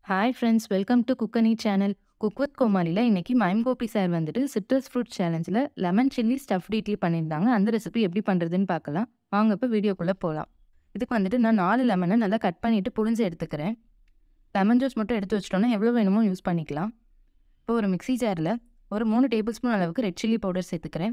hi friends welcome to குக்கனி channel cook with கோமாளியில் இன்னைக்கு மைம் கோபி சார் வந்துட்டு சிட்ரஸ் ஃப்ரூட் சேலஞ்சில் லெமன் சில்லி ஸ்டஃப்ட் இட்லி பண்ணியிருந்தாங்க அந்த ரெசிபி எப்படி பண்ணுறதுன்னு பார்க்கலாம் வாங்க இப்போ வீடியோக்குள்ளே போகலாம் இதுக்கு வந்துட்டு நான் நாலு லெமனை நல்லா கட் பண்ணிவிட்டு புழிஞ்சு எடுத்துக்கிறேன் லெமன் ஜூஸ் மட்டும் எடுத்து வச்சிட்டோன்னா எவ்வளோ வேணுமோ யூஸ் பண்ணிக்கலாம் இப்போ ஒரு மிக்ஸி ஜாரில் ஒரு மூணு டேபிள் ஸ்பூன் அளவுக்கு ரெட் சில்லி பவுடர் சேர்த்துக்கிறேன்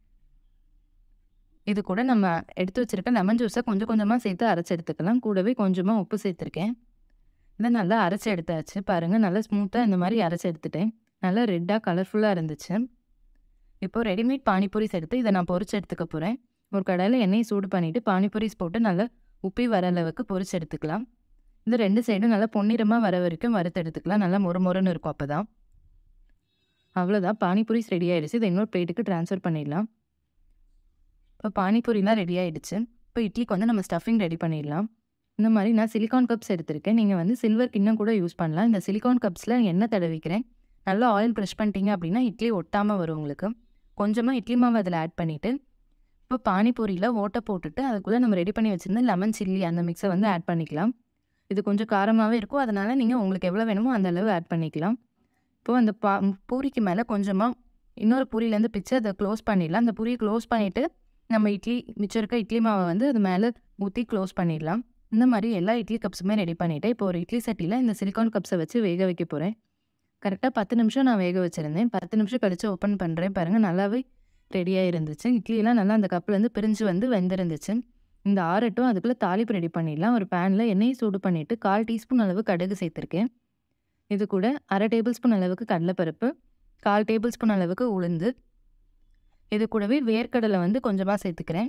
இது கூட நம்ம எடுத்து வச்சிருக்க லெமன் ஜூஸை கொஞ்சம் கொஞ்சமாக சேர்த்து அரைச்சி எடுத்துக்கலாம் கூடவே கொஞ்சமாக உப்பு சேர்த்துருக்கேன் இதை நல்லா அரைச்சி எடுத்தாச்சு பாருங்கள் நல்லா ஸ்மூத்தாக இந்த மாதிரி அரைச்சி எடுத்துட்டேன் நல்லா ரெட்டாக கலர்ஃபுல்லாக இருந்துச்சு இப்போது ரெடிமேட் பானிபூரிஸ் எடுத்து இதை நான் பொரிச்சு எடுத்துக்க போகிறேன் ஒரு கடாயில் எண்ணெய் சூடு பண்ணிவிட்டு பானிபூரிஸ் போட்டு நல்லா உப்பி வர அளவுக்கு பொரிச்சு எடுத்துக்கலாம் இந்த ரெண்டு சைடும் நல்லா பொன்னிறமாக வர வரைக்கும் வறுத்து எடுத்துக்கலாம் நல்லா மொறு மொறுன்னு இருக்கும் அப்போ தான் அவ்வளோதான் பானிபூரிஸ் ரெடி ஆகிடுச்சு இதை இன்னொரு பிளேட்டுக்கு ட்ரான்ஸ்ஃபர் பண்ணிடலாம் இப்போ பானிபூரிலாம் ரெடி ஆகிடுச்சு இப்போ இட்லிக்கு வந்து நம்ம ஸ்டஃபிங் ரெடி பண்ணிடலாம் இந்த மாதிரி நான் சிலிகான் கப்ஸ் எடுத்திருக்கேன் நீங்கள் வந்து சில்வர் கிண்ணம் கூட யூஸ் பண்ணலாம் இந்த சிலிகான் கப்ஸில் எண்ணெய் தடவிக்கிறேன் நல்லா ஆயில் ப்ரெஷ் பண்ணிட்டீங்க அப்படின்னா இட்லி ஒட்டாமல் வரும் உங்களுக்கு கொஞ்சமாக இட்லி மாவு அதில் ஆட் பண்ணிவிட்டு இப்போ பானிபூரியில் ஓட்டை போட்டுட்டு அதுக்குள்ளே நம்ம ரெடி பண்ணி வச்சுருந்த லெமன் சில்லி அந்த மிக்ஸை வந்து ஆட் பண்ணிக்கலாம் இது கொஞ்சம் காரமாகவே இருக்கும் அதனால் நீங்கள் உங்களுக்கு எவ்வளோ வேணுமோ அந்த அளவு ஆட் பண்ணிக்கலாம் இப்போது அந்த பா பூரிக்கு மேலே கொஞ்சமாக இன்னொரு பூரியிலேருந்து பிச்சு அதை க்ளோஸ் பண்ணிடலாம் அந்த பூரியை க்ளோஸ் பண்ணிவிட்டு நம்ம இட்லி மிச்சம் இருக்க இட்லி மாவை வந்து அது மேலே ஊற்றி க்ளோஸ் பண்ணிடலாம் இந்த மாதிரி எல்லா இட்லி கப்ஸுமே ரெடி பண்ணிவிட்டேன் இப்போ ஒரு இட்லி சட்டியில் இந்த சிலிகான் கப்ஸை வச்சு வேக வைக்க போகிறேன் கரெக்டாக பத்து நிமிஷம் நான் வேக வச்சுருந்தேன் பத்து நிமிஷம் கழித்து ஓப்பன் பண்ணுறேன் பாருங்கள் நல்லாவே ரெடியாக இருந்துச்சு இட்லியெல்லாம் நல்லா அந்த கப்லேருந்து பிரிஞ்சு வந்து வெந்திருந்துச்சு இந்த ஆரட்டும் அதுக்குள்ளே தாளிப்பு ரெடி பண்ணிடலாம் ஒரு பேனில் எண்ணெய் சூடு பண்ணிவிட்டு கால் டீஸ்பூன் அளவு கடுகு சேர்த்துருக்கேன் இது கூட அரை டேபிள் ஸ்பூன் அளவுக்கு கடலைப்பருப்பு கால் டேபிள் ஸ்பூன் அளவுக்கு உளுந்து இது கூடவே வேர்க்கடலை வந்து கொஞ்சமாக சேர்த்துக்கிறேன்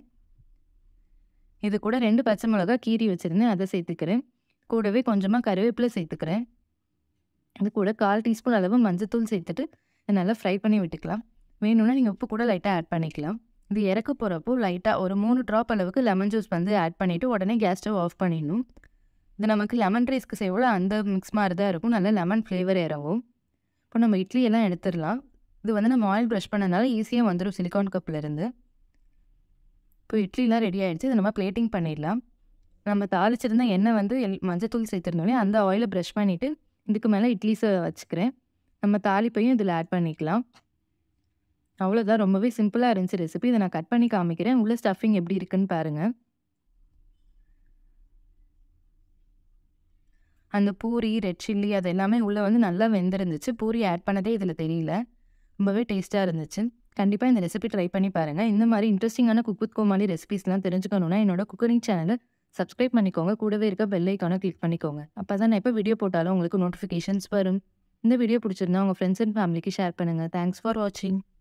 இது கூட ரெண்டு பச்சை மிளகா கீரி வச்சுருந்தேன் அதை சேர்த்துக்கிறேன் கூடவே கொஞ்சமாக கருவேப்பிலை சேர்த்துக்கிறேன் இது கூட கால் டீஸ்பூன் அளவு மஞ்சத்தூள் சேர்த்துட்டு நல்லா ஃப்ரை பண்ணி விட்டுக்கலாம் வேணும்னா நீங்கள் உப்பு கூட லைட்டாக ஆட் பண்ணிக்கலாம் இது இறக்க போகிறப்போ லைட்டாக ஒரு மூணு ட்ராப் அளவுக்கு லெமன் ஜூஸ் வந்து ஆட் பண்ணிவிட்டு உடனே கேஸ் ஸ்டவ் ஆஃப் பண்ணிடணும் இது நமக்கு லெமன் ரைஸ்க்கு செய்வோட அந்த மிக்ஸ் மாதிரி தான் இருக்கும் நல்லா லெமன் ஃப்ளேவர் இறங்கும் இப்போ நம்ம இட்லி எல்லாம் எடுத்துடலாம் இது வந்து நம்ம ஆயில் ப்ரஷ் பண்ணனால ஈஸியாக வந்துடும் சிலிகான் கப்லேருந்து இப்போ இட்லிலாம் ரெடி ஆகிடுச்சு இதை நம்ம பிளேட்டிங் பண்ணிடலாம் நம்ம தாளிச்சிருந்த எண்ணெய் வந்து எல் மஞ்சத்தூள் சேர்த்துருந்தோடனே அந்த ஆயிலை ப்ரஷ் பண்ணிவிட்டு இதுக்கு மேலே இட்லிஸை வச்சுக்கிறேன் நம்ம தாளிப்பையும் இதில் ஆட் பண்ணிக்கலாம் அவ்வளோதான் ரொம்பவே சிம்பிளாக இருந்துச்சு ரெசிபி இதை நான் கட் பண்ணி காமிக்கிறேன் உள்ள ஸ்டஃபிங் எப்படி இருக்குன்னு பாருங்கள் அந்த பூரி ரெட் சில்லி அது எல்லாமே உள்ளே வந்து நல்லா வெந்திருந்துச்சு பூரி ஆட் பண்ணதே இதில் தெரியல ரொம்பவே டேஸ்ட்டாக இருந்துச்சு கண்டிப்பாக இந்த ரெசிபி ட்ரை பண்ணி பாருங்கள் இந்த மாதிரி இன்ட்ரெஸ்டிங்கான குக் வித் கோமாளி ரெசிபிஸ்லாம் தெரிஞ்சுக்கணுன்னா என்னோட குக்கரிங் சேனலை சப்ஸ்கிரைப் பண்ணிக்கோங்க கூடவே இருக்க பெல் ஐக்கானை கிளிக் பண்ணிக்கோங்க அப்போ தான் நான் எப்போ வீடியோ போட்டாலும் உங்களுக்கு நோட்டிஃபிகேஷன்ஸ் வரும் இந்த வீடியோ பிடிச்சிருந்தா உங்கள் ஃப்ரெண்ட்ஸ் அண்ட் ஃபேமிலிக்கு ஷேர் பண்ணுங்கள் தேங்க்ஸ் ஃபார் வாட்சிங்